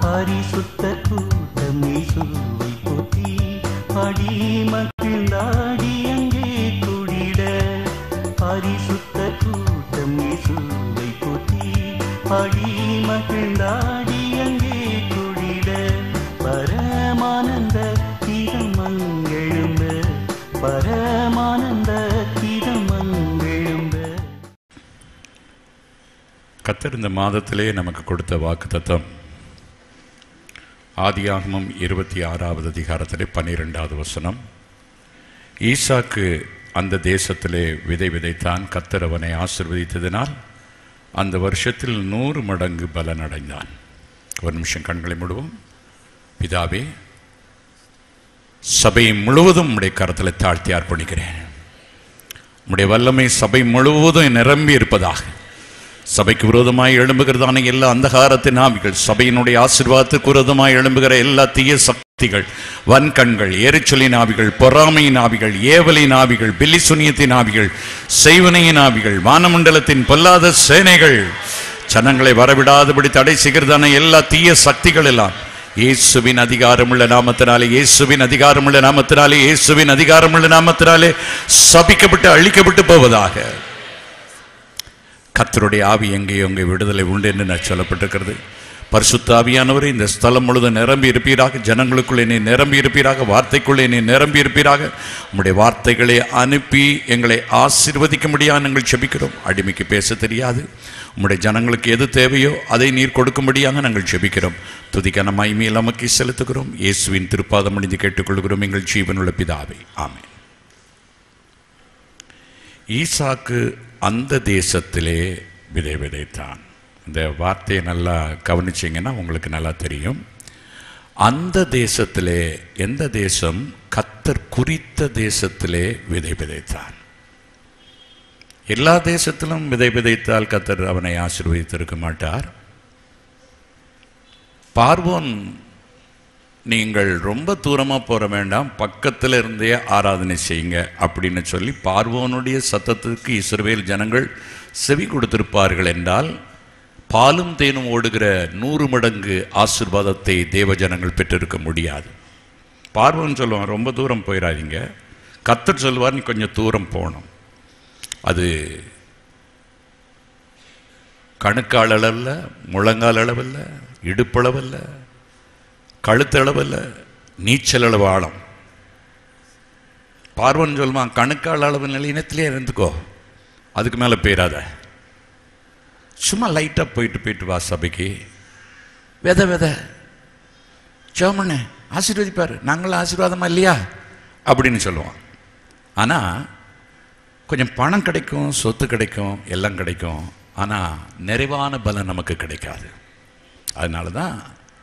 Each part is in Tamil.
பரிசுத்த கூட்டம் இயேசுவை போற்றி அடி மகிழ்ந்தாடி அங்கே கூடிட பரிசுத்த கூட்டம் இயேசுவை போற்றி அடி மகிழ்ந்தாடி அங்கே கூடிட பரமானந்த கீதம் அங்கெழும்ப பரமானந்த கீதம் அங்கெழும்ப கத்தர் இந்த மாதத்திலே நமக்கு கொடுத்த வாக்குத்தத்தம் ஆதியாகமம் இருபத்தி ஆறாவது அதிகாரத்திலே பன்னிரெண்டாவது வசனம் ஈசாக்கு அந்த தேசத்திலே விதை விதைத்தான் கத்தர் அவனை ஆசிர்வதித்ததினால் அந்த வருஷத்தில் நூறு மடங்கு பலன் அடைந்தான் ஒரு நிமிஷம் கண்களை மூடுவோம் பிதாவே சபை முழுவதும் உம்முடைய கரத்தில் தாழ்த்தி அர்ப்பணிக்கிறேன் உம்முடைய வல்லமை சபை முழுவதும் நிரம்பி இருப்பதாக சபைக்கு விரோதமாய் எழும்புகிறதான எல்லா அந்தகாரத்தின் ஆவிகள் சபையினுடைய ஆசீர்வாதத்துக்கு விரோதமாய் எழும்புகிற எல்லா தீய சக்திகள் வன்கண்கள் எரிச்சலின் ஆவிகள் பொறாமையின் ஆவிகள் ஏவலின் ஆவிகள் பில்லி சுனியத்தின் ஆவிகள் செய்வனையின் ஆவிகள் வானமண்டலத்தின் பொல்லாத சேனைகள் ஜனங்களை வரவிடாதபடி தடை செய்கிறதான எல்லா தீய சக்திகள் எல்லாம் இயேசுவின் அதிகாரமுள்ள நாமத்தினாலே இயேசுவின் அதிகாரமுள்ள நாமத்தினாலே இயேசுவின் அதிகாரமுள்ள நாமத்தினாலே சபிக்கப்பட்டு அழிக்கப்பட்டு போவதாக கத்தருடைய ஆவி எங்கேயோ அங்கே விடுதலை உண்டு என்று நான் சொல்லப்பட்டிருக்கிறது பரிசுத்த ஆவியானவரே இந்த ஸ்தலம் முழுதும் நிரம்பி இருப்பீராக ஜனங்களுக்குள்ளே நீ நிரம்பி இருப்பீராக வார்த்தைக்குள்ளே நீ நிரம்பி இருப்பீராக உம்முடைய வார்த்தைகளை அனுப்பி எங்களை ஆசீர்வதிக்க முடியாது நாங்கள் செபிக்கிறோம் அடிமைக்கு பேச தெரியாது உம்முடைய ஜனங்களுக்கு எது தேவையோ அதை நீர் கொடுக்கும்படியாக நாங்கள் செபிக்கிறோம் துதிக்கான மகிமையில் நமக்கு செலுத்துகிறோம் இயேசுவின் திருப்பாதம் அணிந்து கேட்டுக்கொள்கிறோம் எங்கள் ஜீவனுள்ள பிதாவை ஆமென் ஈசாக்கு அந்த தேசத்திலே விதை விதைத்தான் இந்த வார்த்தையை நல்லா கவனிச்சிங்கன்னா உங்களுக்கு நல்லா தெரியும் அந்த தேசத்திலே எந்த தேசம் கத்தர் குறித்த தேசத்திலே விதை விதைத்தான் எல்லா தேசத்திலும் விதை விதைத்தால் கத்தர் அவனை ஆசீர்வதித்திருக்க மாட்டார் பார்வோன் நீங்கள் ரொம்ப தூரமாக போற வேண்டாம் பக்கத்தில் இருந்தே ஆராதனை செய்யுங்க அப்படின்னு சொல்லி பார்வோனுடைய சத்தத்துக்கு இஸ்ரவேல் ஜனங்கள் செவி கொடுத்திருப்பார்கள் என்றால் பாலும் தேனும் ஓடுகிற நூறு மடங்கு ஆசீர்வாதத்தை தேவ ஜனங்கள் பெற்றிருக்க முடியாது பார்வோன் சொல்லுவான் ரொம்ப தூரம் போயிடாதீங்க கத்தர் சொல்லுவார் நீ கொஞ்சம் தூரம் போகணும் அது கணுக்கால் அளவில் முழங்கால் அளவில் இடுப்பளவில் கழுத்தளவில் நீச்சல் அளவு ஆழம் பார்வன் சொல்லுவான் கணுக்கால் அளவு நிலையினத்திலே இருந்துக்கோ அதுக்கு மேலே போயிடாத சும்மா லைட்டாக போயிட்டு போயிட்டு வா சபைக்கு வித வித சோமண்ணு ஆசீர்வதிப்பார் நாங்களும் ஆசீர்வாதமா இல்லையா அப்படின்னு சொல்லுவான் ஆனால் கொஞ்சம் பணம் கிடைக்கும் சொத்து கிடைக்கும் எல்லாம் கிடைக்கும் ஆனால் நிறைவான பலன் நமக்கு கிடைக்காது அதனால தான்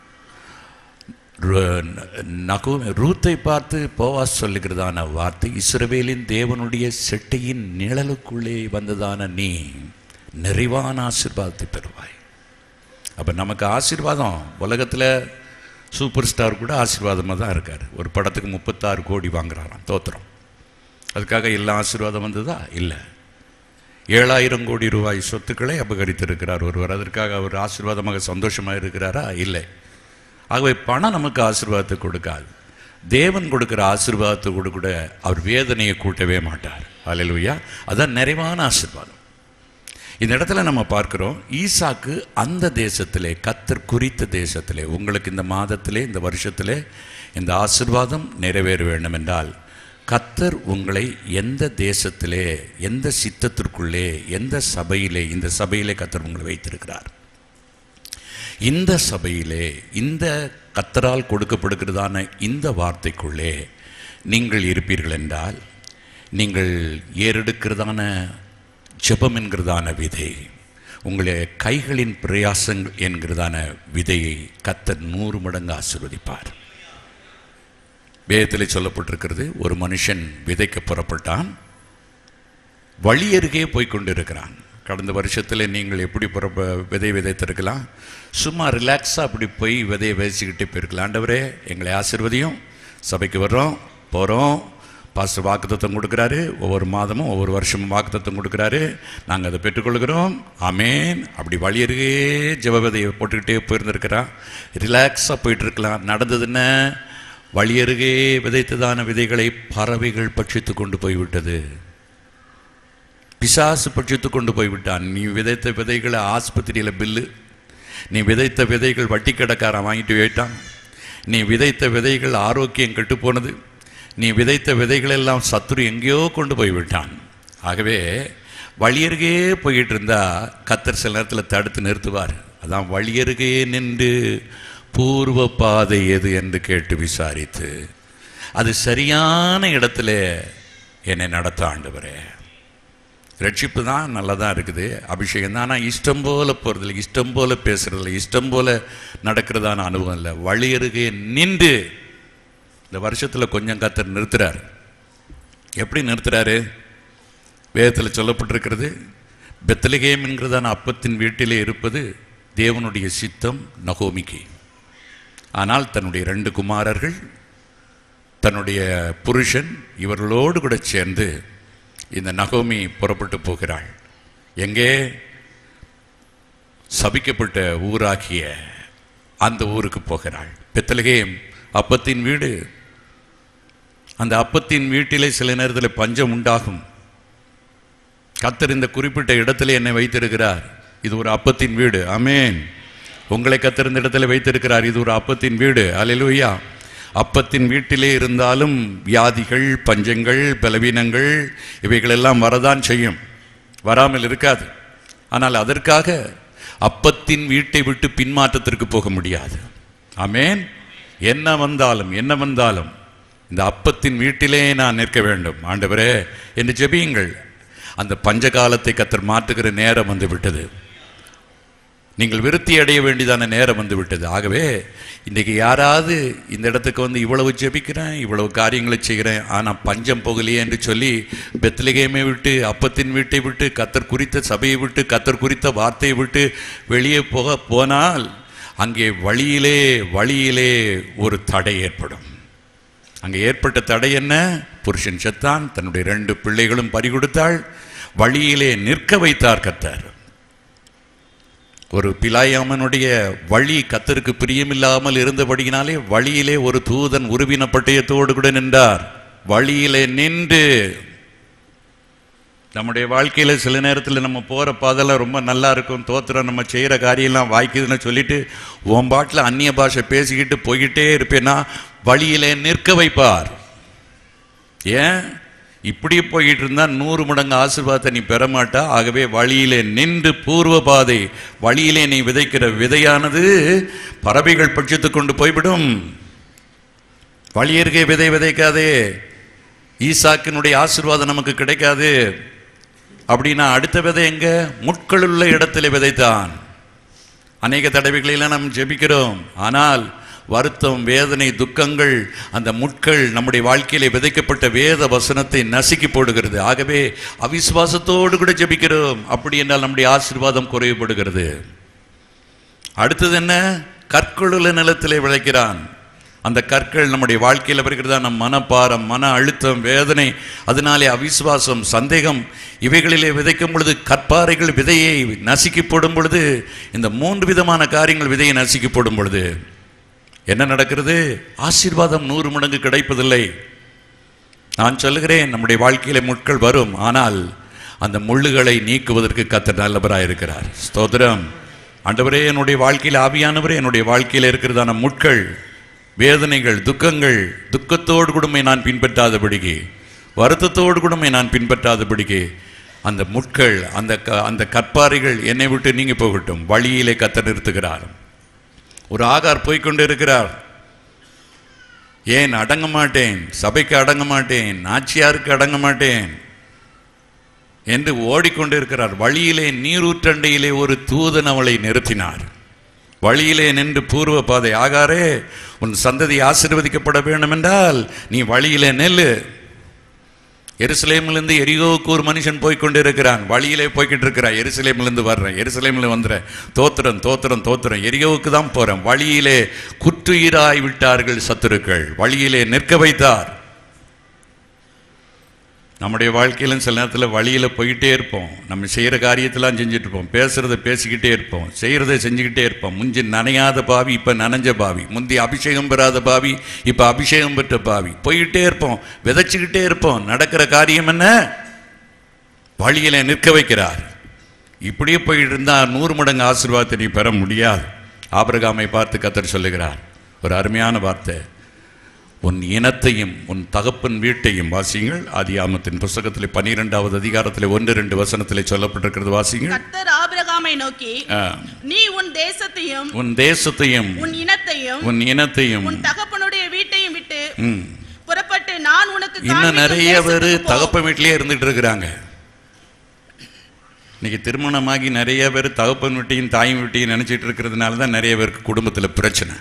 நகு ரூத்தை பார்த்து போவாஸ் சொல்லுகிறதான வார்த்தை இஸ்ரவேலின் தேவனுடைய செட்டையின் நிழலுக்குள்ளே வந்ததான நீ நிறைவான ஆசீர்வாதத்தை பெறுவாய் அப்போ நமக்கு ஆசீர்வாதம் உலகத்தில் சூப்பர் ஸ்டார் கூட ஆசீர்வாதமாக தான் இருக்கார் ஒரு படத்துக்கு முப்பத்தாறு கோடி வாங்குறாராம் தோத்திரம் அதுக்காக எல்லா ஆசீர்வாதம் வந்ததா இல்லை ஏழாயிரம் கோடி ரூபாய் சொத்துக்களை அபகரித்திருக்கிறார் ஒருவர் அதற்காக அவர் ஆசீர்வாதமாக சந்தோஷமாக இருக்கிறாரா இல்லை ஆகவே பணம் நமக்கு ஆசீர்வாதத்தை கொடுக்காது தேவன் கொடுக்கிற ஆசீர்வாதத்தை கூட கூட அவர் வேதனையை கூட்டவே மாட்டார் அல்லேலூயா அதான் நிறைவான ஆசீர்வாதம் இந்த இடத்துல நம்ம பார்க்கிறோம் ஈசாக்கு அந்த தேசத்திலே கத்தர் குறித்த தேசத்திலே உங்களுக்கு இந்த மாதத்திலே இந்த வருஷத்திலே இந்த ஆசீர்வாதம் நிறைவேற வேண்டும் என்றால் கத்தர் உங்களை எந்த தேசத்திலே எந்த சித்தத்திற்குள்ளே எந்த சபையிலே இந்த சபையிலே கத்தர் உங்களை வைத்திருக்கிறார் இந்த சபையிலே இந்த கத்தரால் கொடுக்கப்படுகிறதான இந்த வார்த்தைக்குள்ளே நீங்கள் இருப்பீர்கள் என்றால் நீங்கள் ஏறெடுக்கிறதான ஜெபம் என்கிறதான விதை உங்களுடைய கைகளின் பிரயாசங்கள் என்கிறதான விதையை கத்தர் நூறு மடங்கு ஆசீர்வதிப்பார் வேதத்தில் சொல்லப்பட்டிருக்கிறது ஒரு மனுஷன் விதைக்க புறப்பட்டான் வழி அருகே போய் கொண்டிருக்கிறான் கடந்த வருஷத்தில் நீங்கள் எப்படி புறப்ப விதை விதைத்திருக்கலாம் சும்மா ரிலாக்ஸாக அப்படி போய் விதையை விதைச்சிக்கிட்டே போயிருக்கலாம் ஆண்டவரே எங்களை ஆசிர்வதியும் சபைக்கு வர்றோம் போகிறோம் பாஸ்டர் வாக்குத்தத்தம் கொடுக்குறாரு ஒவ்வொரு மாதமும் ஒவ்வொரு வருஷமும் வாக்குத்தத்தம் கொடுக்குறாரு நாங்கள் அதை பெற்றுக்கொள்கிறோம் ஆமேன் அப்படி வழியருகே ஜெபவிதையை போட்டுக்கிட்டே போயிருந்திருக்கிறான் ரிலாக்ஸாக போயிட்டு இருக்கலாம் நடந்ததுன்னா வழியருகே விதைத்ததான விதைகளை பறவைகள் பட்சித்து கொண்டு போய்விட்டது பிசாசு பட்சித்து கொண்டு போய்விட்டான் நீ விதைத்த விதைகளை ஆஸ்பத்திரியில் பில்லு நீ விதைத்த விதைகள் வட்டி கடைக்காரன் வாங்கிட்டு போயிட்டான் நீ விதைத்த விதைகள் ஆரோக்கியம் கெட்டு போனது நீ விதைத்த விதைகள் எல்லாம் சத்துரு எங்கேயோ கொண்டு போய் விட்டான் ஆகவே வழியருகே போயிட்டு இருந்தா கத்தர் சில நேரத்தில் தடுத்து நிறுத்துவார் அதான் வழியருகே நின்று பூர்வ பாதை எது என்று கேட்டு விசாரித்து அது சரியான இடத்துல என்னை நடத்த ஆண்டவரே ரட்சிப்பு தான் நல்லதாக இருக்குது அபிஷேகம் தான் ஆனால் இஷ்டம் போல போகிறதில்ல இஷ்டம் போல பேசுறதில்ல இஷ்டம் போல நடக்கிறதான அனுபவம் இல்லை வழியருகே நின்று இந்த வருஷத்தில் கொஞ்சம் கத்தர் நிறுத்துறார் எப்படி நிறுத்துறாரு வேதத்தில் சொல்லப்பட்டிருக்கிறது பெத்தலகேம் என்கிறதான அப்பத்தின் வீட்டிலே இருப்பது தேவனுடைய சித்தம் நகோமிக்கு ஆனால் தன்னுடைய ரெண்டு குமாரர்கள் தன்னுடைய புருஷன் இவர்களோடு கூட சேர்ந்து இந்த நகோமி புறப்பட்டு போகிறாள் எங்கே சபிக்கப்பட்ட ஊராகிய அந்த ஊருக்கு போகிறாள் பெத்தலகேம் அப்பத்தின் வீடு அந்த அப்பத்தின் வீட்டிலே சில நேரத்தில் பஞ்சம் உண்டாகும் கத்தர் இந்த குறிப்பிட்ட இடத்துல என்னை வைத்திருக்கிறார் இது ஒரு அப்பத்தின் வீடு ஆமேன் உங்களை கத்தர் இந்த இடத்துல வைத்திருக்கிறார் இது ஒரு அப்பத்தின் வீடு அல்லேலூயா அப்பத்தின் வீட்டிலே இருந்தாலும் வியாதிகள் பஞ்சங்கள் பலவீனங்கள் இவைகளெல்லாம் வரதான் செய்யும் வராமல் இருக்காது ஆனால் அதற்காக அப்பத்தின் வீட்டை விட்டு பின்மாற்றத்திற்கு போக முடியாது ஆமேன் என்ன வந்தாலும் என்ன வந்தாலும் இந்த அப்பத்தின் வீட்டிலே நான் நிற்க வேண்டும் ஆண்டவரே என்று ஜெபியுங்கள் அந்த பஞ்ச காலத்தை கத்தர் மாற்றுகிற நேரம் வந்து விட்டது நீங்கள் விருத்தி அடைய வேண்டியதான நேரம் வந்து விட்டது ஆகவே இன்றைக்கி யாராவது இந்த இடத்துக்கு வந்து இவ்வளவு ஜெபிக்கிறேன் இவ்வளவு காரியங்களை செய்கிறேன் ஆனால் பஞ்சம் போகலையே என்று சொல்லி பெத்லகேமை விட்டு அப்பத்தின் வீட்டை விட்டு கத்தர் குறித்த சபையை விட்டு கத்தர் குறித்த வார்த்தையை விட்டு வெளியே போக போனால் அங்கே வழியிலே வழியிலே ஒரு தடை ஏற்படும் அங்கே ஏற்பட்ட தடை என்ன புருஷன் செத்தான் தன்னுடைய ரெண்டு பிள்ளைகளும் பறிகொடுத்தாள் வழியிலே நிற்க வைத்தார் கத்தர் ஒரு பிலாயாமனுடைய வழி கத்தருக்கு பிரியமில்லாமல் இருந்தபடியினாலே வழியிலே ஒரு தூதன் உருவின பட்டயத்தோடு கூட நின்றார் வழியிலே நின்று நம்முடைய வாழ்க்கையில சில நேரத்தில் நம்ம போற பாதெல்லாம் ரொம்ப நல்லா இருக்கும் தோத்திரம் நம்ம செய்யற காரியம்லாம் வாய்க்குதுன்னு சொல்லிட்டு உன் பாட்டில் அந்நிய பாஷை பேசிக்கிட்டு போய்கிட்டே இருப்பேன்னா வழியிலே நிற்க வைப்பார் ஏன் இப்படி போயிட்டு இருந்தா நூறு மடங்கு ஆசீர்வாதத்தை நீ பெற மாட்டா ஆகவே வழியிலே நின்று பூர்வ பாதை வழியிலே நீ விதைக்கிற விதையானது பறவைகள் பட்சித்துக் கொண்டு போய்விடும் வழியருகே விதை விதைக்காதே ஈசாக்கினுடைய ஆசீர்வாதம் நமக்கு கிடைக்காது அப்படின்னா அடுத்த விதை எங்க முட்களுள்ள இடத்துல விதைத்தான் அநேக தடவைகளெல்லாம் நாம் ஜெபிக்கிறோம் ஆனால் வருத்தம் வேதனை துக்கங்கள் அந்த முட்கள் நம்முடைய வாழ்க்கையிலே விதைக்கப்பட்ட வேத வசனத்தை நசுக்கி போடுகிறது ஆகவே அவிசுவாசத்தோடு கூட ஜெபிக்கிறோம் அப்படி என்றால் நம்முடைய ஆசீர்வாதம் குறைவுபடுகிறது அடுத்தது என்ன கற்களுள்ள நிலத்திலே விளைக்கிறான் அந்த கற்கள் நம்முடைய வாழ்க்கையில் வருகிறதா நம் மனப்பாரம் மன அழுத்தம் வேதனை அதனாலே அவிசுவாசம் சந்தேகம் இவைகளிலே விதைக்கும் பொழுது கற்பாறைகள் விதையை நசுக்கி போடும் பொழுது இந்த மூன்று விதமான காரியங்கள் விதையை நசுக்கி போடும் பொழுது என்ன நடக்கிறது ஆசீர்வாதம் நூறு மடங்கு கிடைப்பதில்லை நான் சொல்லுகிறேன் நம்முடைய வாழ்க்கையில முட்கள் வரும் ஆனால் அந்த முள்ளுகளை நீக்குவதற்கு கத்தர் நல்லவராக இருக்கிறார் ஸ்தோத்திரம் ஆண்டவரே என்னுடைய வாழ்க்கையில் ஆவியானவரே என்னுடைய வாழ்க்கையில் இருக்கிறதான முட்கள் வேதனைகள் துக்கங்கள் துக்கத்தோடு கூடமே நான் பின்பற்றாதபடிக்கு வருத்தத்தோடு கூடமே நான் பின்பற்றாதபடிக்கு அந்த முட்கள் அந்த க- அந்த கற்பாறைகள் என்னை விட்டு நீங்கி போகட்டும் வழியிலே கத்தர் நிறுத்துகிறார் ஒரு ஆகார் போய்க்கொண்டு இருக்கிறார் ஏன் அடங்க மாட்டேன் சபைக்கு அடங்க மாட்டேன் நாச்சியாருக்கு அடங்க மாட்டேன் என்று ஓடிக்கொண்டு இருக்கிறார் வழியிலே நீரூற்றண்டையிலே ஒரு தூதன் அவளை நிறுத்தினார் வழியிலே நின்று பூர்வ பாதை ஆகாரே உன் சந்ததி ஆசீர்வதிக்கப்பட வேண்டும் என்றால் நீ வழியிலே நெல்லு எருசலேமிலிருந்து எரிகோவுக்கு ஒரு மனுஷன் போய் கொண்டிருக்கிறான் வழியிலே போய்கிட்டு இருக்கிறான் எருசலேமிலிருந்து வர்றேன் எருசலேமில் வந்துறேன் தோத்திரம் தோத்திரம் தோத்திரம் எரிகோவுக்கு தான் போறேன் வழியிலே குற்றுயிராய் விட்டார்கள் சத்துருக்கள் வழியிலே நிற்க வைத்தார் நம்முடைய வாழ்க்கையிலும் சில நேரத்தில் வழியில் போயிட்டே இருப்போம் நம்ம செய்கிற காரியத்தெல்லாம் செஞ்சுட்டு இருப்போம் பேசுகிறத பேசிக்கிட்டே இருப்போம் செய்கிறத செஞ்சுக்கிட்டே இருப்போம் முந்தி நனையாத பாவி இப்போ நனைஞ்ச பாவி முந்தி அபிஷேகம் பெறாத பாவி இப்போ அபிஷேகம் பெற்ற பாவி போயிட்டே இருப்போம் விதைச்சிக்கிட்டே இருப்போம் நடக்கிற காரியம் என்ன வழியில் நிற்க வைக்கிறார் இப்படியே போயிட்டு இருந்தால் நூறு மடங்கு ஆசீர்வாதத்தை நீ பெற முடியாது ஆபிரகாமை பார்த்து கத்தர் சொல்லுகிறார் ஒரு அருமையான வார்த்தை உன் இனத்தையும் உன் தகப்பன் வீட்டையும் வாசியுங்கள் ஆதியாமத்தின் புஸ்தகத்தில் பன்னிரெண்டாவது அதிகாரத்தில் ஒன்று ரெண்டு வசனத்திலே சொல்லப்பட்டிருக்கிறது வாசியுங்கள் கர்த்தர் ஆபிரகாமை நோக்கி ஆ, நீ உன் தேசத்தையும் உன் தேசத்தையும் உன் இனத்தையும் உன் இனத்தையும் உன் தகப்பனுடைய வீட்டையும் விட்டு ம், புறப்பட்டு நான் உனக்கு இன்னும் காண்பிக்கும் நிறைய பேர் தேசத்துக்கு போ. தகப்பன் வீட்டிலேயே இருந்துட்டு இருக்கிறாங்க இன்னைக்கு திருமணமாகி நிறைய பேர் தகப்பன் வீட்டையும் தாயும் வீட்டையும் நினைச்சிட்டு இருக்கிறதுனால தான் நிறைய பேருக்கு குடும்பத்தில் பிரச்சனை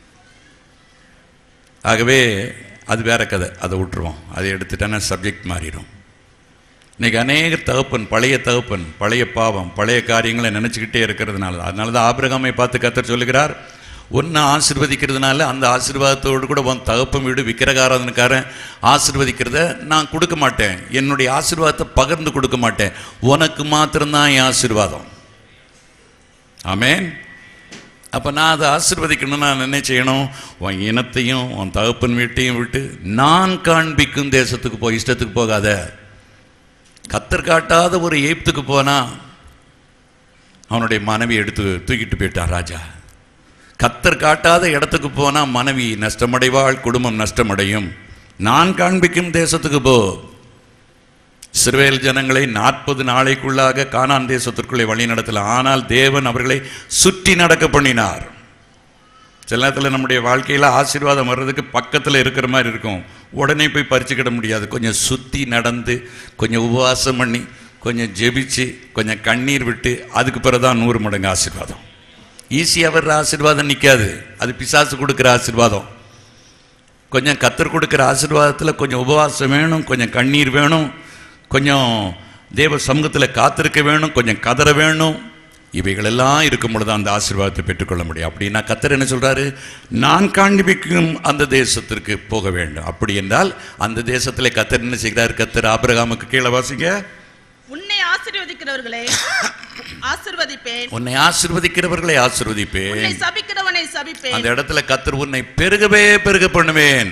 ஆகவே அது வேற கதை அதை விட்டுருவோம் அதை எடுத்துட்டானா சப்ஜெக்ட் மாறிடும் இன்னைக்கு அநேக தகப்பன் பழைய தகப்பன் பழைய பாவம் பழைய காரியங்களை நினச்சிக்கிட்டே இருக்கிறதுனால தான். அதனால தான் ஆபிரகாமை பார்த்து கத்தர் சொல்லுகிறார் ஒன்று ஆசீர்வதிக்கிறதுனால அந்த ஆசீர்வாதத்தோடு கூட உன் தகப்பன் வீடு விக்கிரகாராதனக்காரன் ஆசீர்வதிக்கிறத நான் கொடுக்க மாட்டேன் என்னுடைய ஆசீர்வாதத்தை பகிர்ந்து கொடுக்க மாட்டேன் உனக்கு மாத்திரம்தான் என் ஆசீர்வாதம் ஆமென் அப்போ நான் அதை ஆசீர்வதிக்கணும்னா நான் என்ன செய்யணும் உன் இனத்தையும் உன் தகப்பன் வீட்டையும் விட்டு நான் காண்பிக்கும் தேசத்துக்கு போய் இஷ்டத்துக்கு போகாத கத்தர் காட்டாத ஒரு எய்ப்துக்கு போனா அவனுடைய மனைவி எடுத்து தூக்கிட்டு போயிட்டான் ராஜா கத்தர் காட்டாத இடத்துக்கு போனா மனைவி நஷ்டமடைவாள் குடும்பம் நஷ்டமடையும் நான் காண்பிக்கும் தேசத்துக்கு போ சிறுவேல் ஜனங்களை நாற்பது நாளைக்குள்ளாக கானான் தேசத்திற்குள்ளே வழி நடத்தல ஆனால் தேவன் அவர்களை சுற்றி நடக்க பண்ணினார் சில நேரத்தில் நம்முடைய வாழ்க்கையில் ஆசீர்வாதம் வர்றதுக்கு பக்கத்தில் இருக்கிற மாதிரி இருக்கும் உடனே போய் பறிச்சுக்கிட முடியாது கொஞ்சம் சுற்றி நடந்து கொஞ்சம் உபவாசம் பண்ணி கொஞ்சம் ஜெபிச்சு கொஞ்சம் கண்ணீர் விட்டு அதுக்கு பிறகு தான் நூறு மடங்கு ஆசீர்வாதம் ஈஸியாக வர்ற ஆசீர்வாதம் நிற்காது அது பிசாசு கொடுக்குற ஆசீர்வாதம் கொஞ்சம் கத்தர் கொடுக்குற ஆசீர்வாதத்தில் கொஞ்சம் உபவாசம் வேணும் கொஞ்சம் கண்ணீர் வேணும் கொஞ்சம் தேவ சமூகத்தில் காத்திருக்க வேணும் கொஞ்சம் கதற வேணும் இவைகளெல்லாம் இருக்கும் பொழுது அந்த ஆசீர்வாதத்தை பெற்றுக்கொள்ள முடியும் அப்படின்னா கத்தர் என்ன சொல்றாரு நான் காண்பிக்கும் அந்த தேசத்திற்கு போக வேண்டும் அப்படி என்றால் அந்த தேசத்திலே கத்தர் என்ன செய்கிறார் கத்தர் ஆபிரகாமுக்கு கீழே வாசிங்க உன்னை ஆசீர்வதிக்கிறவர்களே ஆசீர்வதிப்பேன் உன்னை ஆசீர்வதிக்கிறவர்களை ஆசீர்வதிப்பேன் உன்னை சபிக்கிறவனை சபிப்பேன் அந்த இடத்துல கத்தர் உன்னை பெருகவே பெருக பண்ணுவேன்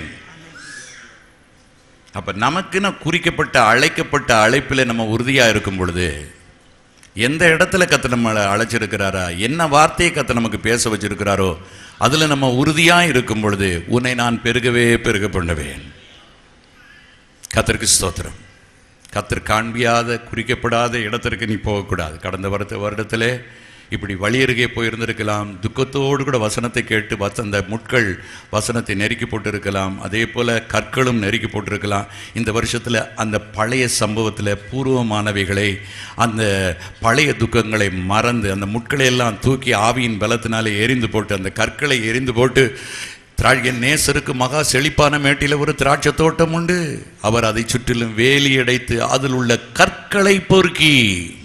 அப்ப நமக்குன்னு குறிக்கப்பட்ட அழைக்கப்பட்ட அழைப்பில் நம்ம உறுதியா இருக்கும் பொழுது எந்த இடத்துல கத்த நம்மளை அழைச்சிருக்கிறாரா என்ன வார்த்தையை கத்த நமக்கு பேச வச்சிருக்கிறாரோ அதுல நம்ம உறுதியா இருக்கும் பொழுது உன்னை நான் பெருகவே பெருக பண்ணுவேன் கத்தருக்கு ஸ்தோத்திரம் கத்தர் காண்பியாத குறிக்கப்படாத இடத்திற்கு நீ போகக்கூடாது கடந்த வருத்த வருடத்திலே இப்படி வழியருகே போயிருந்திருக்கலாம் துக்கத்தோடு கூட வசனத்தை கேட்டு வச அந்த முட்கள் வசனத்தை நெருக்கி போட்டிருக்கலாம் அதே போல கற்களும் நெருக்கி போட்டிருக்கலாம் இந்த வருஷத்தில் அந்த பழைய சம்பவத்தில் பூர்வமானவைகளை அந்த பழைய துக்கங்களை மறந்து அந்த முட்களை எல்லாம் தூக்கி ஆவியின் பலத்தினாலே எரிந்து போட்டு அந்த கற்களை எரிந்து போட்டு திரா- என் நேசருக்கு மகா செழிப்பான மேட்டில ஒரு திராட்சை தோட்டம் உண்டு அவர் அதை சுற்றிலும் வேலி அடைத்து அதில் உள்ள கற்களை பொறுக்கி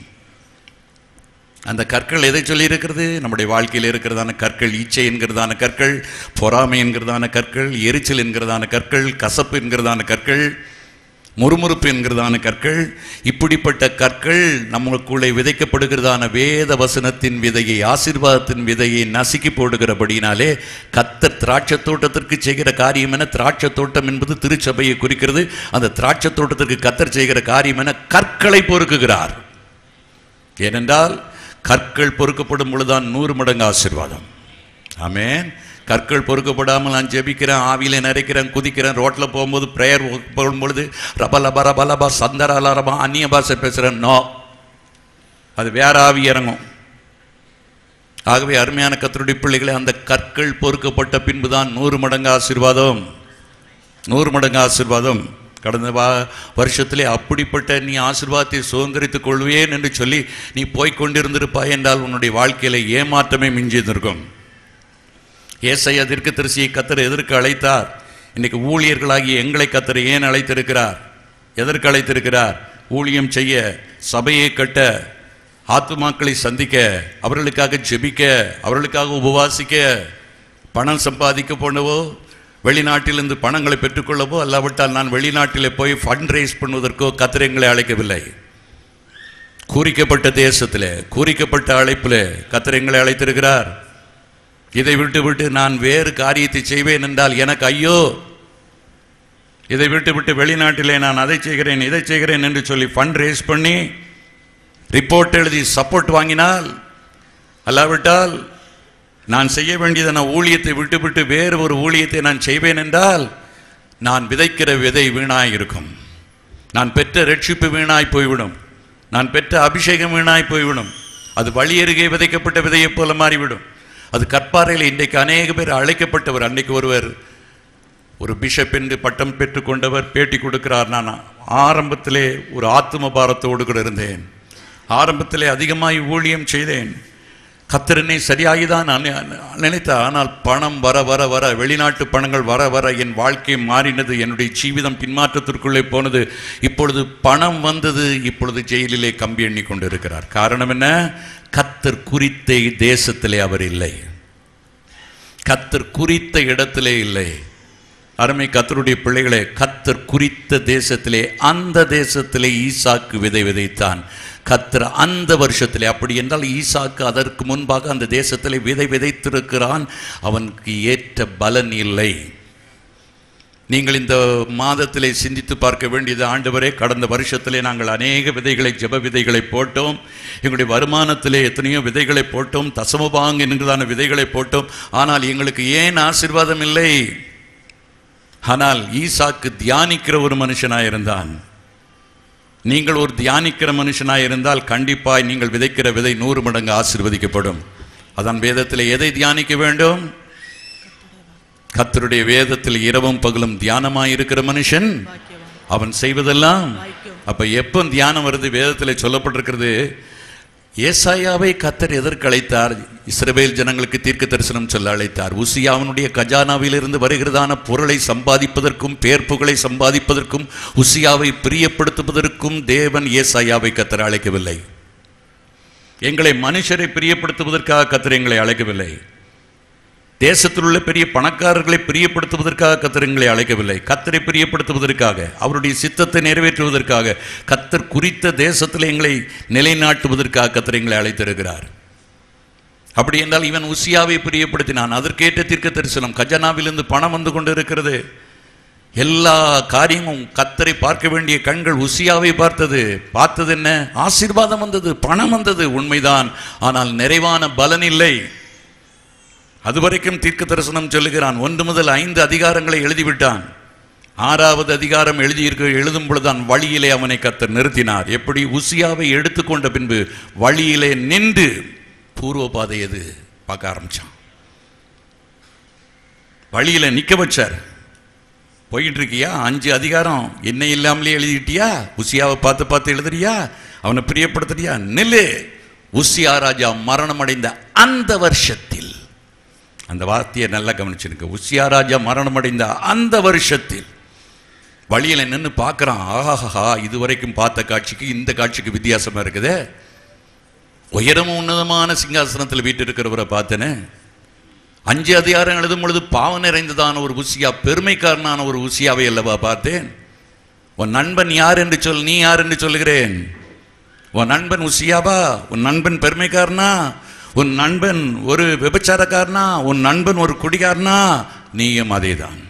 அந்த கற்கள் எதை சொல்லி இருக்கிறது நம்முடைய வாழ்க்கையில் இருக்கிறதான கற்கள் ஈச்சை என்கிறதான கற்கள் பொறாமை என்கிறதான கற்கள் எரிச்சல் என்கிறதான கற்கள் கசப்பு என்கிறதான கற்கள் முறுமுறுப்பு என்கிறதான கற்கள் இப்படிப்பட்ட கற்கள் நமக்குள்ளே விதைக்கப்படுகிறதான வேத வசனத்தின் விதையை ஆசீர்வாதத்தின் விதையை நசுக்கி போடுகிறபடினாலே கத்தர் திராட்சை தோட்டத்திற்கு செய்கிற காரியம் என திராட்சை தோட்டம் என்பது திருச்சபையை குறிக்கிறது அந்த திராட்சை தோட்டத்திற்கு கத்தர் செய்கிற காரியம் என கற்களை பொறுக்குகிறார் ஏனென்றால் கற்கள் பொறுக்கப்படும் பொழுதுதான் நூறு மடங்கு ஆசீர்வாதம் ஆமென் கற்கள் பொறுக்கப்படாமல் நான் ஜெபிக்கிறேன் ஆவியில நிறைக்கிறேன் குதிக்கிறேன் ரோட்டில் போகும்போது ப்ரேயர் போகும் பொழுது ரபலப ரபலபா சந்தரலரபா அந்நிய பாஷை பேசுகிறேன் நோ அது வேற ஆவி இறங்கும் ஆகவே அருமையான கத்தருடைய பிள்ளைகளை அந்த கற்கள் பொறுக்கப்பட்ட பின்புதான் நூறு மடங்கு ஆசீர்வாதம் நூறு மடங்கு ஆசீர்வாதம் கடந்த வா வருஷத்திலே அப்படிப்பட்ட நீ ஆசீர்வாதத்தை சுதந்திரித்துக் கொள்வேன் என்று சொல்லி நீ போய்க் கொண்டிருந்திருப்பாய் என்றால் உன்னுடைய வாழ்க்கையில ஏமாற்றமே மிஞ்சியிருந்திருக்கும் ஏசையா தீர்க்கதரிசியை கத்தர் எதற்கு அழைத்தார் இன்னைக்கு ஊழியர்களாகிய எங்களை கத்தர் ஏன் அழைத்திருக்கிறார் எதற்கு அழைத்திருக்கிறார் ஊழியம் செய்ய சபையை கட்ட ஆத்துமாக்களை சந்திக்க அவர்களுக்காக ஜெபிக்க அவர்களுக்காக உபவாசிக்க பணம் சம்பாதிக்க போனவோ வெளிநாட்டிலிருந்து பணங்களை பெற்றுக்கொள்ளவோ அல்லாவிட்டால் நான் வெளிநாட்டிலே போய் ஃபண்ட் ரைஸ் பண்ணுவதற்கோ கத்திரங்களை அழைக்கவில்லை குறிக்கப்பட்ட தேசத்திலே குறிக்கப்பட்ட அழைப்பிலே கத்திரங்களை அழைத்திருக்கிறார் இதை விட்டு விட்டு நான் வேறு காரியத்தை செய்வேன் என்றால் எனக்கு ஐயோ இதை விட்டு விட்டு வெளிநாட்டிலே நான் அதை செய்கிறேன் இதை செய்கிறேன் என்று சொல்லி ஃபண்ட் ரேஸ் பண்ணி ரிப்போர்ட் எழுதி சப்போர்ட் வாங்கினால் அல்லாவிட்டால் நான் செய்ய வேண்டியதான ஊழியத்தை விட்டுவிட்டு வேறு ஒரு ஊழியத்தை நான் செய்வேன் என்றால் நான் விதைக்கிற விதை வீணாய் இருக்கும் நான் பெற்ற ரட்சிப்பு வீணாய் போய்விடும் நான் பெற்ற அபிஷேகம் வீணாய் போய்விடும் அது வழி அருகே விதைக்கப்பட்ட விதையைப் போல மாறிவிடும் அது கற்பாறையில் இன்றைக்கு அநேக பேர் அழைக்கப்பட்டவர் அன்னைக்கு ஒருவர் ஒரு பிஷப் என்று பட்டம் பெற்றுக்கொண்டவர் பேட்டி கொடுக்கிறார் நான் ஆரம்பத்திலே ஒரு ஆத்தும பாரத்தோடு கூட இருந்தேன் ஆரம்பத்திலே அதிகமாய் ஊழியம் செய்தேன் கத்திரனை சரியாகிதான் நான் நினைத்தேன் ஆனால் பணம் வர வர வர வெளிநாட்டு பணங்கள் வர வர என் வாழ்க்கை மாறினது என்னுடைய ஜீவிதம் பின்மாற்றத்திற்குள்ளே போனது இப்பொழுது பணம் வந்தது இப்பொழுது ஜெயிலிலே கம்பி எண்ணி கொண்டிருக்கிறார் காரணம் என்ன கத்தர் குறித்த தேசத்திலே அவர் இல்லை கத்தர் குறித்த இடத்திலே இல்லை அருமை கத்தருடைய பிள்ளைகளே கத்தர் குறித்த தேசத்திலே அந்த தேசத்திலே ஈசாக்கு விதை விதைத்தான் கத்தர் அந்த வருஷத்திலே அப்படி என்றால் ஈசாக்கு அதற்கு முன்பாக அந்த தேசத்திலே விதை விதைத்திருக்கிறான் அவனுக்கு ஏற்ற பலன் இல்லை நீங்கள் இந்த மாதத்திலே சிந்தித்து பார்க்க வேண்டியது ஆண்டவரே கடந்த வருஷத்திலே நாங்கள் அநேக விதைகளை ஜெப விதைகளை போட்டோம் எங்களுடைய வருமானத்திலே எத்தனையோ விதைகளை போட்டோம் தசமபாங் என்கிறதான விதைகளை போட்டோம் ஆனால் எங்களுக்கு ஏன் ஆசீர்வாதம் இல்லை ஆனால் ஈசாக்கு தியானிக்கிற ஒரு மனுஷனாய் இருந்தான் நீங்கள் ஒரு தியானிக்கிற மனுஷனாய் இருந்தால் கண்டிப்பாய் நீங்கள் விதைக்கிற விதை நூறு மடங்கு ஆசீர்வதிக்கப்படும் அதான் வேதத்தில் எதை தியானிக்க வேண்டும் கத்தருடைய வேதத்தில் இரவும் பகலும் தியானமாய் இருக்கிற மனுஷன் அவன் செய்வதெல்லாம் அப்ப எப்போ தியானம் வருது வேதத்தில் சொல்லப்பட்டிருக்கிறது ஏசாயாவை கத்தர் எதற்கு அழைத்தார் இஸ்ரவேல் ஜனங்களுக்கு தீர்க்க தரிசனம் சொல்ல அழைத்தார் உசியாவனுடைய கஜானாவிலிருந்து வருகிறதான பொருளை சம்பாதிப்பதற்கும் பேர் புகழை சம்பாதிப்பதற்கும் உசியாவை பிரியப்படுத்துவதற்கும் தேவன் ஏசாயாவை கத்தர் அழைக்கவில்லை எங்களை மனுஷரை பிரியப்படுத்துவதற்காக கத்தர் எங்களை அழைக்கவில்லை தேசத்தில் உள்ள பெரிய பணக்காரர்களை பிரியப்படுத்துவதற்காக கத்தர் எங்களை அழைக்கவில்லை கத்தரை பிரியப்படுத்துவதற்காக அவருடைய சித்தத்தை நிறைவேற்றுவதற்காக கத்தர் குறித்த தேசத்தில் எங்களை நிலைநாட்டுவதற்காக கத்தர் எங்களை அழைத்திருக்கிறார் அப்படி என்றால் இவன் உசியாவை பிரியப்படுத்தினான் அதற்கேற்ற தீர்க்க தரிசனம் கஜனாவிலிருந்து பணம் வந்து கொண்டு இருக்கிறது எல்லா காரியமும் கத்தரை பார்க்க வேண்டிய கண்கள் உசியாவை பார்த்தது பார்த்தது என்ன ஆசீர்வாதம் வந்தது பணம் வந்தது உண்மைதான் ஆனால் நிறைவான பலன் இல்லை அதுவரைக்கும் தீர்க்க தரிசனம் சொல்லுகிறான் ஒன்று முதல் ஐந்து அதிகாரங்களை எழுதிவிட்டான் ஆறாவது அதிகாரம் எழுதியிருக்க எழுதும் பொழுதுதான் வழியிலே அவனை கத்தர் நிறுத்தினார் எப்படி உசியாவை எடுத்துக்கொண்ட பின்பு வழியிலே நின்று பூர்வ பாதை எது பார்க்க ஆரம்பிச்சான் வழியில நிக்க வச்சார் போயிட்டு இருக்கியா அஞ்சு அதிகாரம் என்ன இல்லாமலே எழுதிட்டியா உசியாவை பார்த்து பார்த்து எழுதுறியா அவனை பிரியப்படுத்துறியா நில்லு உசியா ராஜா மரணம் அடைந்த அந்த வருஷத்தில் அந்த வார்த்தையை நல்லா கவனிச்சிருக்க உசியா ராஜா மரணம் அடைந்த அந்த வருஷத்தில் வழியில நின்று பார்க்குறான் ஆஹாஹா இதுவரைக்கும் பார்த்த காட்சிக்கு இந்த காட்சிக்கு வித்தியாசமா இருக்குதே உயரமும் உன்னதமான சிங்காசனத்தில் வீட்டிருக்கிறவரை பார்த்தேனே அஞ்சு அதிகாரம் எழுதும் பொழுது பாவம் நிறைந்ததான ஒரு உசியா பெருமைக்காரனான ஒரு உசியாவை அல்லவா பார்த்தேன் உன் நண்பன் யார் என்று சொல் நீ யார் என்று சொல்லுகிறேன் உன் நண்பன் உசியாவா உன் நண்பன் பெருமைக்காரனா உன் நண்பன் ஒரு விபச்சாரக்காரனா உன் நண்பன் ஒரு குடிகாரனா நீயும் அதேதான்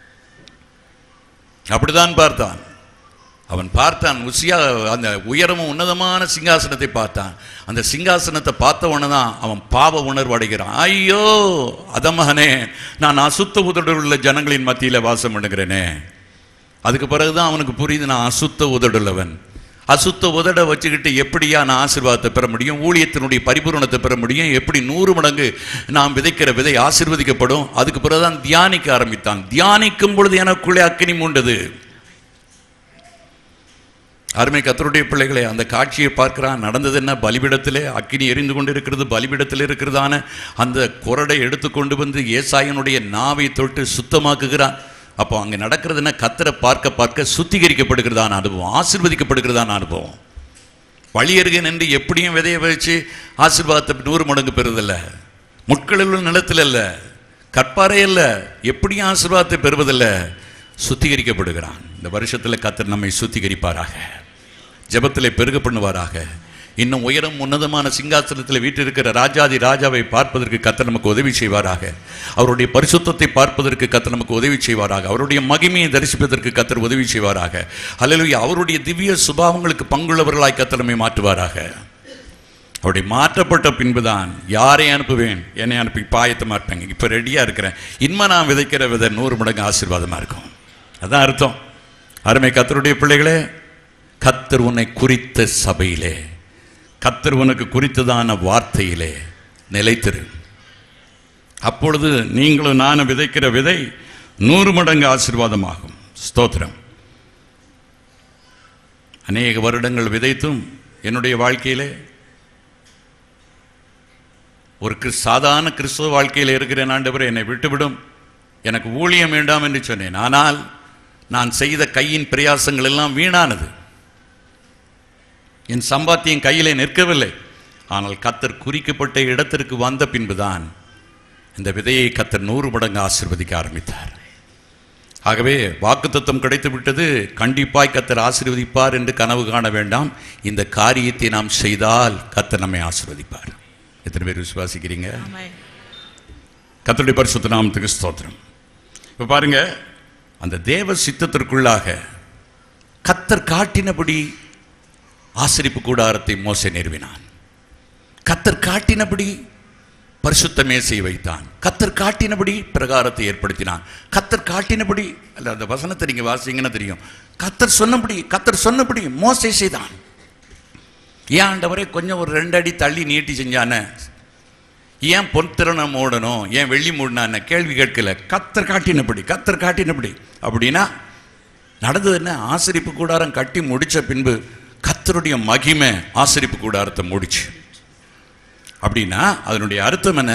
அப்படிதான் பார்த்தான் அவன் பார்த்தான் உசியா அந்த உயரமும் உன்னதமான சிங்காசனத்தை பார்த்தான் அந்த சிங்காசனத்தை பார்த்த உடனே தான் அவன் பாவ உணர்வு அடைகிறான் ஐயோ அதமகனே நான் அசுத்த உதடு உள்ள ஜனங்களின் மத்தியில் வாசம் பண்ணுகிறேனே அதுக்கு பிறகுதான் அவனுக்கு புரியுது நான் அசுத்த உதடுள்ளவன் அசுத்த உதட வச்சுக்கிட்டு எப்படியா நான் ஆசீர்வாதத்தை பெற முடியும் ஊழியத்தினுடைய பரிபூரணத்தை பெற முடியும் எப்படி நூறு மடங்கு நாம் விதைக்கிற விதை ஆசீர்வதிக்கப்படும் அதுக்கு பிறகுதான் தியானிக்க ஆரம்பித்தான் தியானிக்கும் பொழுது எனக்குள்ளே அக்கினி மூண்டது அருமை கத்தருடைய பிள்ளைகளே அந்த காட்சியை பார்க்கிறான் நடந்தது என்ன பலிபிடத்திலே அக்கினி எரிந்து கொண்டிருக்கிறது பலிபிடத்தில் இருக்கிறதான அந்த குரடை எடுத்து கொண்டு வந்து ஏசாயனுடைய நாவை தொட்டு சுத்தமாக்குகிறான் அப்போ அங்கே நடக்கிறது என்ன கத்தரை பார்க்க பார்க்க சுத்திகரிக்கப்படுகிறதான அனுபவம் ஆசீர்வதிக்கப்படுகிறதான அனுபவம் வழி அருகே நின்று எப்படியும் விதைய வச்சு ஆசீர்வாதத்தை நூறு மடங்கு பெறுதில்ல முட்களில் உள்ள நிலத்தில் அல்ல கற்பாரே இல்ல எப்படி ஆசீர்வாதத்தை பெறுவதில்ல சுத்திகரிக்கப்படுகிறான் இந்த வருஷத்துல கத்தர் நம்மை சுத்திகரிப்பாராக ஜெபத்திலே பெருக பண்ணுவாராக இன்னும் உயரம் உன்னதமான சிங்காசனத்தில் வீட்டிருக்கிற ராஜாதி ராஜாவை பார்ப்பதற்கு கத்தர் நமக்கு உதவி செய்வாராக அவருடைய பரிசுத்தத்தை பார்ப்பதற்கு கத்தர் நமக்கு உதவி செய்வாராக அவருடைய மகிமையை தரிசிப்பதற்கு கத்தர் உதவி செய்வாராக அல்லேலூயா அவருடைய திவ்ய சுபாவங்களுக்கு பங்குள்ளவர்களாய் கத்தர் நம்மை மாற்றுவாராக அப்படி மாற்றப்பட்ட பின்புதான் யாரை அனுப்புவேன் என்னை அனுப்பி பாயத்தமாக இருப்பேங்க இப்போ ரெடியாக இருக்கிறேன் இன்மை நான் விதைக்கிற விதை நூறு மடங்கு ஆசீர்வாதமாக இருக்கும் அதான் அர்த்தம் அருமை கத்தருடைய பிள்ளைகளே கத்தர் உன்னை குறித்த சபையிலே கத்தர் உனக்கு குறித்ததான வார்த்தையிலே நிலைத்திரு அப்பொழுது நீங்களும் நானும் விதைக்கிற விதை நூறு மடங்கு ஆசீர்வாதமாகும் ஸ்தோத்திரம் அநேக வருடங்கள் விதைத்தும் என்னுடைய வாழ்க்கையிலே ஒரு கிறிஸ் சாதாரண கிறிஸ்துவ வாழ்க்கையில் இருக்கிற ஆண்டவரே என்னை விட்டுவிடும் எனக்கு ஊழியம் வேண்டாம் என்று சொன்னேன் ஆனால் நான் செய்த கையின் பிரயாசங்கள் எல்லாம் வீணானது என் சம்பாத்தியம் கையிலே நிற்கவில்லை ஆனால் கத்தர் குறிக்கப்பட்ட இடத்திற்கு வந்த பின்புதான் இந்த விதையை கத்தர் நூறு மடங்கு ஆசீர்வதிக்க ஆரம்பித்தார் ஆகவே வாக்குத்தத்தம் கிடைத்து விட்டது கண்டிப்பாய் கத்தர் ஆசீர்வதிப்பார் என்று கனவு காண வேண்டாம் இந்த காரியத்தை நாம் செய்தால் கத்தர் நம்மை ஆசீர்வதிப்பார் எத்தனை பேர் விசுவாசிக்கிறீங்க ஆமென். கத்தருடைய பரிசுத்த நாமத்துக்கு ஸ்தோத்திரம் இப்போ பாருங்க அந்த தேவ சித்தத்திற்குள்ளாக கத்தர் காட்டினபடி ஆசரிப்பு கூடாரத்தை மோசே நிறுவினான் கத்தர் காட்டினபடி பரிசுத்த மேசையை வைத்தான் கத்தர் காட்டினபடி பிரகாரத்தை ஏற்படுத்தினான் கத்தர் காட்டினபடி அல்ல அந்த வசனத்தை நீங்க வாசிங்கன்னா தெரியும் கத்தர் சொன்னபடி கத்தர் சொன்னபடி மோசே செய்தான் ஏன் ஆண்டவரே கொஞ்சம் ஒரு ரெண்டு அடி தள்ளி நீட்டி செஞ்சானே ஏன் பொன்திறனை மூடணும் ஏன் வெள்ளி மூடினான்னு கேள்வி கேட்கல கத்தர் காட்டினபடி கத்தர் காட்டினபடி அப்படின்னா நடந்தது என்ன ஆசரிப்பு கூடாரம் கட்டி முடிச்ச பின்பு கத்தருடைய மகிமை ஆசரிப்பு கூடாரத்தை முடிச்சு அப்படின்னா அதனுடைய அர்த்தம் என்ன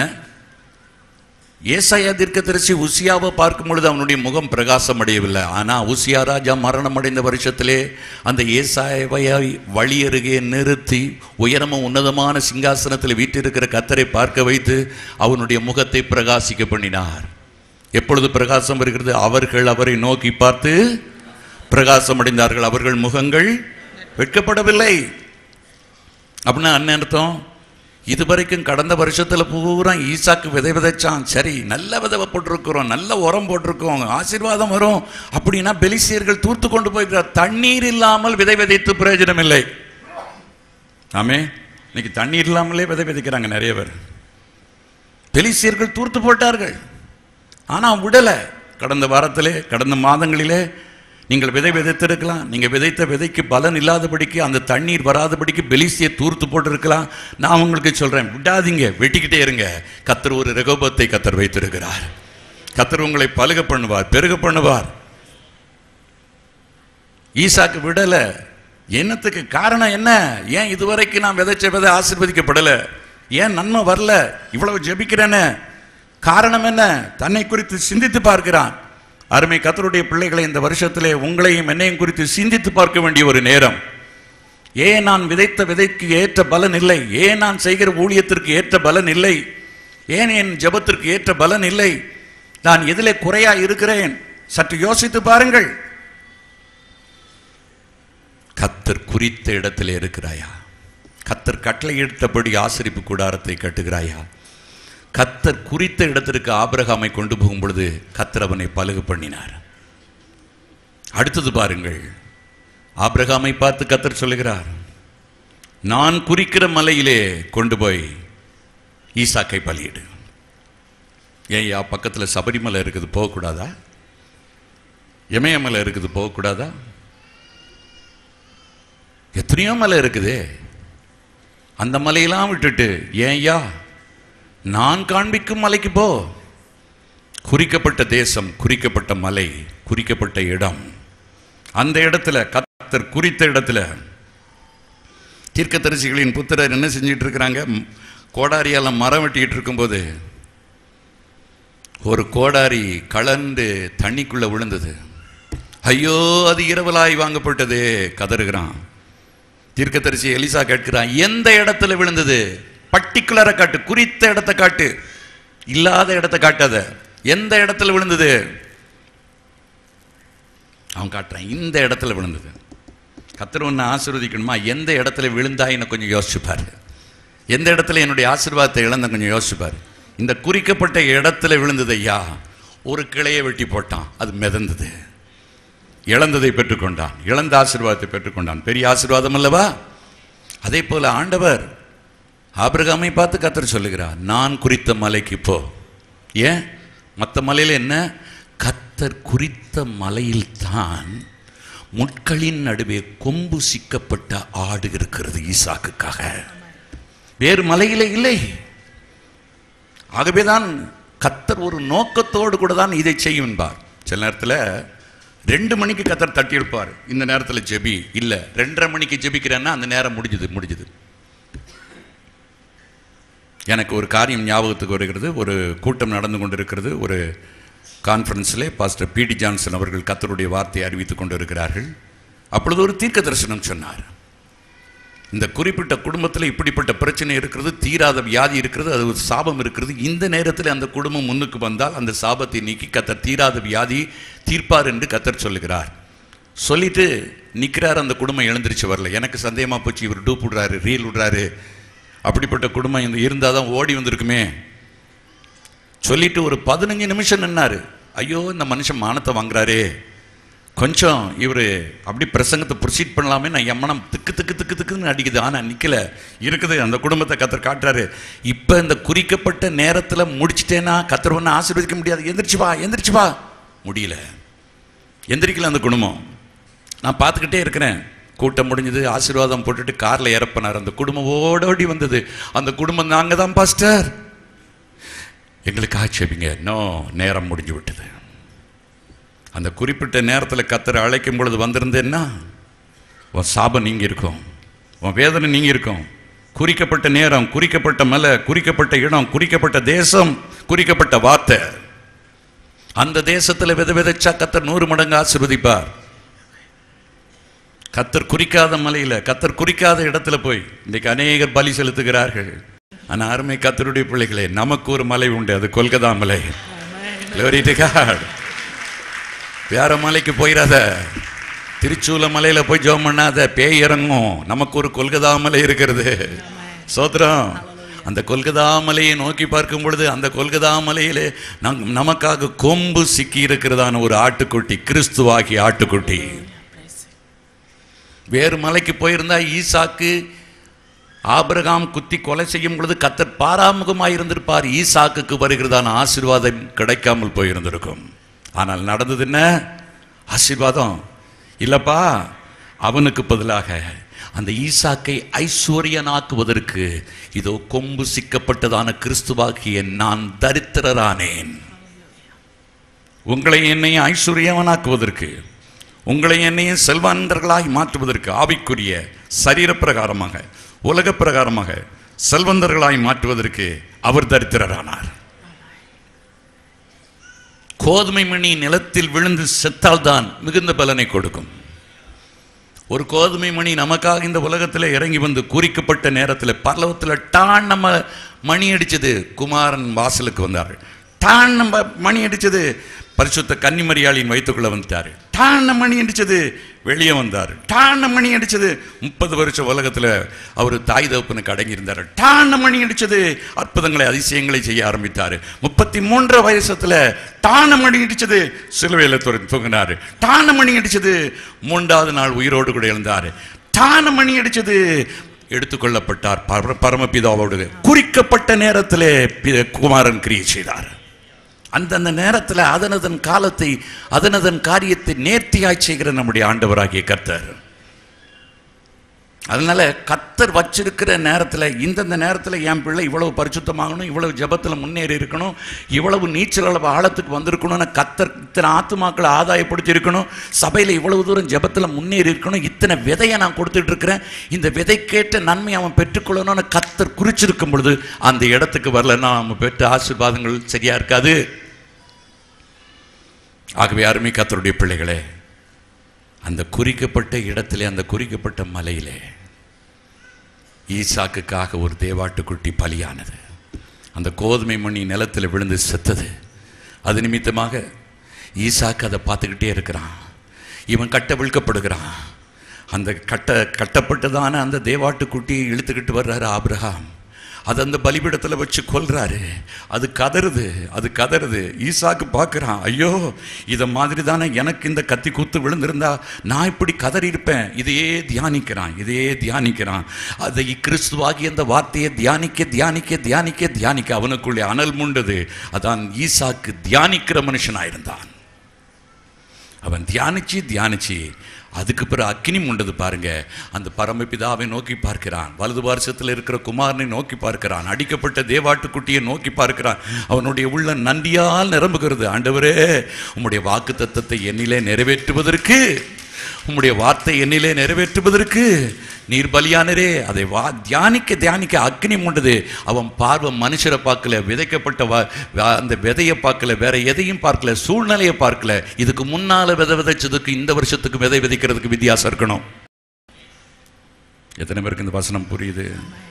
ஏசாயா தீர்க்கதரிசி உசியாவை பார்க்கும் பொழுது அவனுடைய முகம் பிரகாசம் அடையவில்லை ஆனா உசியா ராஜா மரணம் அடைந்த வருஷத்திலே அந்த ஏசாயாவை வழி அருகே நிறுத்தி உயரமும் உன்னதமான சிங்காசனத்தில் வீட்டிருக்கிற கத்தரை பார்க்க வைத்து அவனுடைய முகத்தை பிரகாசிக்க பண்ணினார் எப்பொழுது பிரகாசம் வருகிறது அவர்கள் அவரை நோக்கி பார்த்து பிரகாசம் அடைந்தார்கள் அவர்கள் முகங்கள் வெட்கப்படவில்லை அப்படின்னா என்ன அர்த்தம் இதுவரைக்கும் கடந்த வருஷத்துல பூரா ஈசாக்கு விதை விதைச்சான் சரி நல்ல விதை போட்டிருக்கிறோம் நல்ல உரம் போட்டிருக்கோம் ஆசீர்வாதம் வரும் அப்படின்னா பெலிசியர்கள் தூர்த்து கொண்டு போய்க்கிறார் தண்ணீர் இல்லாமல் விதை விதைத்து பிரயோஜனம் இல்லை ஆமே இன்னைக்கு தண்ணீர் இல்லாமலே விதை விதைக்கிறாங்க நிறைய பேர் பெலிசியர்கள் தூர்த்து போட்டார்கள் ஆனா விடல கடந்த வாரத்திலே கடந்த மாதங்களிலே நீங்கள் விதை விதைத்திருக்கலாம் நீங்கள் விதைத்த விதைக்கு பலன் இல்லாதபடிக்கு அந்த தண்ணீர் வராதபடிக்கு பெலிசியை தூர்த்து போட்டிருக்கலாம் நான் உங்களுக்கு சொல்றேன் விடாதீங்க வெட்டிக்கிட்டே இருங்க கத்தர் ஒரு ரகோபத்தை கத்தர் வைத்திருக்கிறார் கத்தர் உங்களை பழுக பண்ணுவார் பெருக பண்ணுவார் ஈசாக்கு விடல என்னத்துக்கு காரணம் என்ன ஏன் இதுவரைக்கும் நான் விதைச்ச விதை ஆசீர்வதிக்கப்படல ஏன் நன்மை வரல இவ்வளவு ஜெபிக்கிறேன்னு காரணம் என்ன தன்னை குறித்து சிந்தித்து பார்க்கிறான் அருமை கத்தருடைய பிள்ளைகளை இந்த வருஷத்திலே உங்களையும் என்னையும் குறித்து சிந்தித்து பார்க்க வேண்டிய ஒரு நேரம் ஏன் நான் விதைத்த விதைக்கு ஏற்ற பலன் இல்லை ஏன் நான் செய்கிற ஊழியத்திற்கு ஏற்ற பலன் இல்லை ஏன் என் ஜெபத்திற்கு ஏற்ற பலன் இல்லை நான் எதிலே குறையா இருக்கிறேன் சற்று யோசித்து பாருங்கள் கத்தர் குறித்த இடத்திலே இருக்கிறாயா கத்தர் கட்டளையிட்டபடி ஆசரிப்பு கூடாரத்தை கட்டுகிறாயா கத்தர் குறித்த இடத்திற்கு ஆபிரகாமை கொண்டு போகும் பொழுது கத்தர் அவனை பழுகு பண்ணினார் அடுத்தது பாருங்கள் ஆபிரகாமை பார்த்து கத்தர் சொல்லுகிறார் நான் குறிக்கிற மலையிலே கொண்டு போய் ஈசாக்கை பலியிடு ஏய்யா பக்கத்தில் சபரிமலை இருக்குது போகக்கூடாதா இமயமலை இருக்குது போகக்கூடாதா எத்தனையோ மலை இருக்குதே அந்த மலையெல்லாம் விட்டுட்டு ஏன்யா நான் காண்பிக்கும் மலைக்கு போ குறிக்கப்பட்ட தேசம் குறிக்கப்பட்ட மலை குறிக்கப்பட்ட இடம் அந்த இடத்துல கத்தர் குறித்த இடத்துல தீர்க்கதரிசிகளின் புத்திரர் என்ன செஞ்சிட்டு இருக்கிறாங்க ம், கோடாரியால மரம் வெட்டிக்கிட்டு இருக்கும்போது ஒரு கோடாரி கலந்து தண்ணிக்குள்ள விழுந்தது ஐயோ அது இரவலாய் வாங்கப்பட்டதே கதறுகிறான் தீர்க்கதரிசி எலிசா கேட்கிறான் எந்த இடத்துல விழுந்தது பர்டிகுலரை காட்டு குறித்த இடத்தை காட்டு இல்லாத இடத்தை காட்டாத எந்த இடத்துல விழுந்தது அவன் காட்டுறான் இந்த இடத்துல விழுந்தது கத்தர் ஒன்று ஆசீர்வதிக்கணுமா எந்த இடத்துல விழுந்தாயின்னு கொஞ்சம் யோசிச்சுப்பாரு எந்த இடத்துல என்னுடைய ஆசீர்வாதத்தை இழந்த கொஞ்சம் யோசிச்சுப்பாரு இந்த குறிக்கப்பட்ட இடத்துல விழுந்தது ஐயா ஒரு கிளையை வெட்டி போட்டான் அது மிதந்தது இழந்ததை பெற்றுக்கொண்டான் இழந்த ஆசீர்வாதத்தை பெற்றுக்கொண்டான் பெரிய ஆசீர்வாதம் அல்லவா அதே போல ஆண்டவர் ஆபிரகாமை பார்த்து கத்தர் சொல்லுகிறார் நான் குறித்த மலைக்கு போ ஏன் மற்ற மலையில் என்ன கத்தர் குறித்த மலையில் தான் முட்களின் நடுவே கொம்பு சிக்கப்பட்ட ஆடு இருக்கிறது ஈசாக்குக்காக வேறு மலையிலே இல்லை ஆகவேதான் கத்தர் ஒரு நோக்கத்தோடு கூட தான் இதை செய்யும் என்பார் சில நேரத்தில் ரெண்டு மணிக்கு கத்தர் தட்டி இருப்பார் இந்த நேரத்தில் ஜெபி இல்லை ரெண்டரை மணிக்கு ஜெபிக்கிறேன்னா அந்த நேரம் முடிஞ்சுது முடிஞ்சுது எனக்கு ஒரு காரியம் ஞாபகத்துக்கு வருகிறது ஒரு கூட்டம் நடந்து கொண்டிருக்கிறது ஒரு கான்ஃபரன்ஸில் பாஸ்டர் பிடி ஜான்சன் அவர்கள் கத்தருடைய வார்த்தையை அறிவித்துக் கொண்டிருக்கிறார்கள் அப்பொழுது ஒரு தீர்க்க தரிசனம் சொன்னார் இந்த குறிப்பிட்ட குடும்பத்தில் இப்படிப்பட்ட பிரச்சனை இருக்கிறது தீராத வியாதி இருக்கிறது அது ஒரு சாபம் இருக்கிறது இந்த நேரத்தில் அந்த குடும்பம் முன்னுக்கு வந்தால் அந்த சாபத்தை நீக்கி கத்தர் தீராத வியாதி தீர்ப்பார் என்று கத்தர் சொல்லுகிறார் சொல்லிட்டு நிற்கிறார் அந்த குடும்பம் எழுந்திருச்சு வரல எனக்கு சந்தேகமாக போச்சு இவர் டூப் விடுறாரு ரீல் விடுறாரு அப்படிப்பட்ட குடும்பம் இந்த இருந்தால் தான் ஓடி வந்திருக்குமே சொல்லிட்டு ஒரு பதினஞ்சு நிமிஷம் நின்னாரு ஐயோ இந்த மனுஷன் மானத்தை வாங்குறாரே கொஞ்சம் இவர் அப்படி பிரசங்கத்தை ப்ரொசீட் பண்ணலாமே நான் எம்மனம் திக்கு திக்கு திக்கு திக்குன்னு அடிக்குது ஆனால் நிற்கல இருக்குது அந்த குடும்பத்தை கத்தர் காட்டுறாரு இப்போ இந்த குறிக்கப்பட்ட நேரத்தில் முடிச்சிட்டேன்னா கத்தர் ஒன்று ஆசீர்வதிக்க முடியாது எந்திரிச்சு வா எந்திரிச்சு வா முடியல எந்திரிக்கல அந்த குடும்பம் நான் பார்த்துக்கிட்டே இருக்கிறேன் கூட்டம் முடிஞ்சது ஆசீர்வாதம் போட்டுட்டு காரில் இறப்பினார் அந்த குடும்பம் ஓடோடி வந்தது அந்த குடும்பம் நாங்கள் தான் பாஸ்டர் எங்களுக்கு ஆட்சேபிங்க நோ நேரம் முடிஞ்சு விட்டது அந்த குறிப்பிட்ட நேரத்தில் கத்தரை அழைக்கும் பொழுது வந்திருந்தேன்னா உன் சாபம் நீங்கி இருக்கும் உன் வேதனை நீங்கி இருக்கும் குறிக்கப்பட்ட நேரம் குறிக்கப்பட்ட மலை குறிக்கப்பட்ட இடம் குறிக்கப்பட்ட தேசம் குறிக்கப்பட்ட வார்த்தை அந்த தேசத்தில் வித விதைச்சா கத்தர் நூறு மடங்கு ஆசீர்வதிப்பார் கத்தர் குறிக்காத மலையில் கத்தர் குறிக்காத இடத்துல போய் இன்றைக்கு அநேகர் பலி செலுத்துகிறார்கள் ஆனால் அருமை கத்தருடைய பிள்ளைகளே நமக்கு ஒரு மலை உண்டு அது கொல்கதா மலை Glory to God. வேற மலைக்கு போயிடாத திருச்சூல மலையில போய் ஜெபம் பண்ணாத பேய் இறங்கும் நமக்கு ஒரு கொல்கதா மலை இருக்கிறது சோத்திரம் அந்த கொல்கதா மலையை நோக்கி பார்க்கும் பொழுது அந்த கொல்கதா மலையிலே நம் நமக்காக கொம்பு சிக்கி இருக்கிறதான ஒரு ஆட்டுக்குட்டி கிறிஸ்துவாகி ஆட்டுக்குட்டி வேறு மலைக்கு போயிருந்தா ஈசாக்கு ஆபிரகாம் குத்தி கொலை செய்யும் பொழுது கத்தர் பாராமுகமாய் இருந்திருப்பார் ஈசாக்குக்கு வருகிறதான ஆசீர்வாதம் கிடைக்காமல் போயிருந்திருக்கும் ஆனால் நடந்தது என்ன ஆசீர்வாதம் இல்லப்பா அவனுக்கு பதிலாக அந்த ஈசாக்கை ஐஸ்வர்யனாக்குவதற்கு இதோ கொம்பு சிக்கப்பட்டதான கிறிஸ்துவாகிய நான் தரித்திரரானேன் உங்களை என்னையும் ஐஸ்வர்யவனாக்குவதற்கு உங்களை என்னையும் செல்வந்தர்களாய் மாற்றுவதற்கு ஆவிக்குரிய சரீரப்பிரகாரமாக உலக பிரகாரமாக செல்வந்தர்களாய் மாற்றுவதற்கு அவர் தரித்திரரானார் கோதுமை மணி நிலத்தில் விழுந்து செத்தால்தான் மிகுந்த பலனை கொடுக்கும் ஒரு கோதுமை மணி நமக்காக இந்த உலகத்தில் இறங்கி வந்து குறிக்கப்பட்ட நேரத்தில் பரலவத்தில் டான் நம்ம மணி அடிச்சது குமாரன் வாசலுக்கு வந்தார்கள் டான் நம்ம மணி அடிச்சது பரிசுத்த கன்னிமரியாளின் வயிற்றுக்குள்ள வந்துட்டாரு டான மணி அடிச்சது வெளியே வந்தார் டான மணி அடிச்சது முப்பது வருஷம் உலகத்தில் அவர் தாய் தகப்பனுக்கு அடங்கியிருந்தார் டான மணி அடிச்சது அற்புதங்களை அதிசயங்களை செய்ய ஆரம்பித்தார் முப்பத்தி மூன்று வயசத்துல டான மணி அடிச்சது சிலுவையில் தூங்கினார் டான மணி அடிச்சது மூன்றாவது நாள் உயிரோடு கூட எழுந்தார் டான மணி அடிச்சது எடுத்துக்கொள்ளப்பட்டார் பர- பரமபிதாவோடு குறிக்கப்பட்ட நேரத்திலே பி- குமாரன் கிரியை செய்தார் அந்தந்த நேரத்தில் அதனதன் காலத்தை அதனதன் காரியத்தை நேர்த்தியாய் செய்கிற நம்முடைய ஆண்டவராகிய கர்த்தர் அதனால கர்த்தர் வச்சிருக்கிற நேரத்தில் இந்தந்த நேரத்தில் என் பிள்ளை இவ்வளவு பரிசுத்தமாகணும் இவ்வளவு ஜெபத்தில் முன்னேறி இருக்கணும் இவ்வளவு நீச்சல் அளவு ஆழத்துக்கு வந்திருக்கணும்னு கர்த்தர் இத்தனை ஆத்துமாக்களை ஆதாயப்படுத்தி இருக்கணும் சபையில் இவ்வளவு தூரம் ஜெபத்தில் முன்னேறி இருக்கணும் இத்தனை விதையை நான் கொடுத்துட்டு இருக்கிறேன் இந்த விதைக்கேற்ற நன்மை அவன் பெற்றுக்கொள்ளணும்னு கர்த்தர் குறிச்சிருக்கும் பொழுது அந்த இடத்துக்கு வரலன்னா அவன் பெற்ற ஆசீர்வாதங்கள் சரியா இருக்காது ஆகவே அருமை கர்த்தருடைய பிள்ளைகளே அந்த குறிக்கப்பட்ட இடத்திலே அந்த குறிக்கப்பட்ட மலையிலே ஈசாக்குக்காக ஒரு தேவாட்டுக்குட்டி பலியானது அந்த கோதுமை மணி நிலத்தில் விழுந்து செத்தது அது நிமித்தமாக ஈசாக்கு அதை பார்த்துக்கிட்டே இருக்கிறான் இவன் கட்டவிழ்க்கப்படுகிறான் அந்த கட்ட கட்டப்பட்டதான அந்த தேவாட்டுக்குட்டியை இழுத்துக்கிட்டு வர்றாரு ஆபிரகாம் அது அந்த பலிபீடத்தில் வச்சு கொல்றாரு அது கதறுது அது கதறுது ஈசாக்கு பார்க்குறான் ஐயோ இதை மாதிரி தானே எனக்கு இந்த கத்தி கூத்து விழுந்திருந்தா நான் இப்படி கதறி இருப்பேன் இதையே தியானிக்கிறான் இதையே தியானிக்கிறான் அதை கிறிஸ்துவாகி அந்த வார்த்தையை தியானிக்க தியானிக்க தியானிக்க தியானிக்க அவனுக்குள்ளே அனல் முண்டது அதான் ஈசாக்கு தியானிக்கிற மனுஷனாயிருந்தான் அவன் தியானிச்சு தியானிச்சு அதுக்கு பிறகு அக்கினி முண்டது பாருங்க அந்த பரமபிதாவை நோக்கி பார்க்கிறான் வலது வருஷத்தில் இருக்கிற குமாரனை நோக்கி பார்க்கிறான் அடிக்கப்பட்ட தேவாட்டுக்குட்டியை நோக்கி பார்க்கிறான் அவனுடைய உள்ள நன்றியால் நிரம்புகிறது ஆண்டவரே உம்முடைய வாக்கு தத்தத்தை என்னிலே நிறைவேற்றுவதற்கு உம்முடைய வார்த்தை என்னிலே நிறைவேற்றுவதற்கு நீர் பலியானரே அதை வா தியானிக்க தியானிக்க அக்னி மூண்டது அவன் பார்வை மனுஷரை பார்க்கல விதைக்கப்பட்ட வா- வா- அந்த விதையை பார்க்கல வேற எதையும் பார்க்கல சூழ்நிலையை பார்க்கல இதுக்கு முன்னால விதை விதைச்சதுக்கு இந்த வருஷத்துக்கு விதை விதைக்கிறதுக்கு வித்தியாசம் இருக்கணும் எத்தனை பேருக்கு இந்த வசனம் புரியுது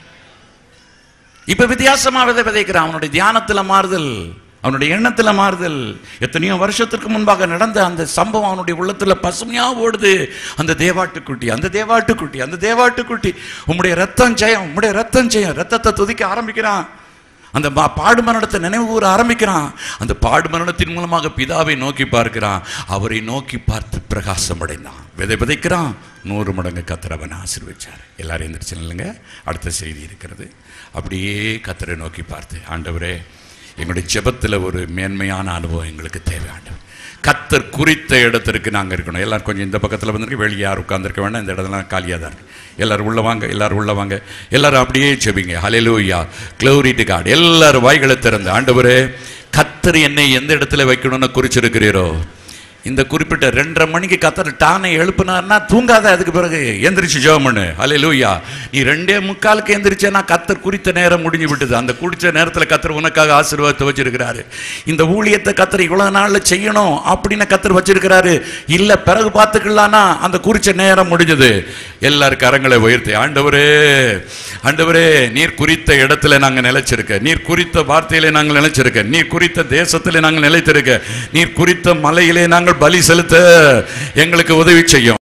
இப்ப வித்தியாசமா விதை விதைக்கிறான் அவனுடைய தியானத்துல மாறுதல் அவனுடைய எண்ணத்துல மாறுதல் எத்தனையோ வருஷத்திற்கு முன்பாக நடந்த அந்த சம்பவம் அவனுடைய உள்ளத்துல பசுமையா ஓடுது அந்த தேவாட்டுக்குட்டி அந்த தேவாட்டுக்குட்டி அந்த தேவாட்டுக்குட்டி உம்முடைய ரத்தம் ஜெயம் உம்முடைய ரத்தம் ஜெயம் ரத்தத்தை துதிக்க ஆரம்பிக்கிறான் அந்த பா- பாடு மரணத்தை நினைவு கூற ஆரம்பிக்கிறான் அந்த பாடு மரணத்தின் மூலமாக பிதாவை நோக்கி பார்க்கிறான் அவரை நோக்கி பார்த்து பிரகாசம் அடைந்தான் விதை விதைக்கிறான் நூறு மடங்கு கத்திரவன் ஆசீர்வச்சார் எல்லாரும் எந்திரிச்சு இல்லைங்க அடுத்த செய்தி இருக்கிறது அப்படியே கத்தரை நோக்கி பார்த்து ஆண்டவரே எங்களுடைய ஜெபத்தில் ஒரு மேன்மையான அனுபவம் எங்களுக்கு தேவை ஆண்டவர் கத்தர் குறித்த இடத்திற்கு நாங்கள் இருக்கணும் எல்லாரும் கொஞ்சம் இந்த பக்கத்தில் வந்துருக்கு வெளியே யார் உட்காந்துருக்க வேண்டாம் இந்த இடத்துலாம் காலியாக தான் இருக்கு எல்லாரும் உள்ள வாங்க எல்லாரும் உள்ள வாங்க எல்லாரும் அப்படியே செபிங்க ஹalleluya glory to God எல்லாரும் வாய்களை திறந்து ஆண்டவரே கத்தர் என்னை எந்த இடத்துல வைக்கணும்னு குறிச்சிருக்கிறீரோ இந்த குறிப்பிட்ட ரெண்டரை மணிக்கு கத்தர் டானை எழுப்புனார்னா தூங்காத அதுக்கு பிறகு எந்திரிச்சு ஜெபம் பண்ணு ஹalleluya நீ ரெண்டே முக்காலுக்கு எந்திரிச்சேன்னா கத்தர் குறித்த நேரம் முடிஞ்சு விட்டது அந்த குடிச்ச நேரத்தில் கத்தர் உனக்காக ஆசீர்வாதத்தை வச்சிருக்கிறாரு இந்த ஊழியத்தை கத்தர் இவ்வளவு நாள்ல செய்யணும் அப்படின்னு கத்தர் வச்சிருக்கிறாரு இல்ல பிறகு பார்த்துக்கலாம்னா அந்த குறிச்ச நேரம் முடிஞ்சது எல்லாரும் கரங்களை உயர்த்தி ஆண்டவரே ஆண்டவரே நீர் குறித்த இடத்துல நாங்க நிலைச்சிருக்க நீர் குறித்த வார்த்தையிலே நாங்கள் நிலைச்சிருக்க நீர் குறித்த தேசத்திலே நாங்கள் நிலைத்திருக்க நீர் குறித்த மலையிலே நாங்கள் பலி செலுத்த எங்களுக்கு உதவி செய்யும்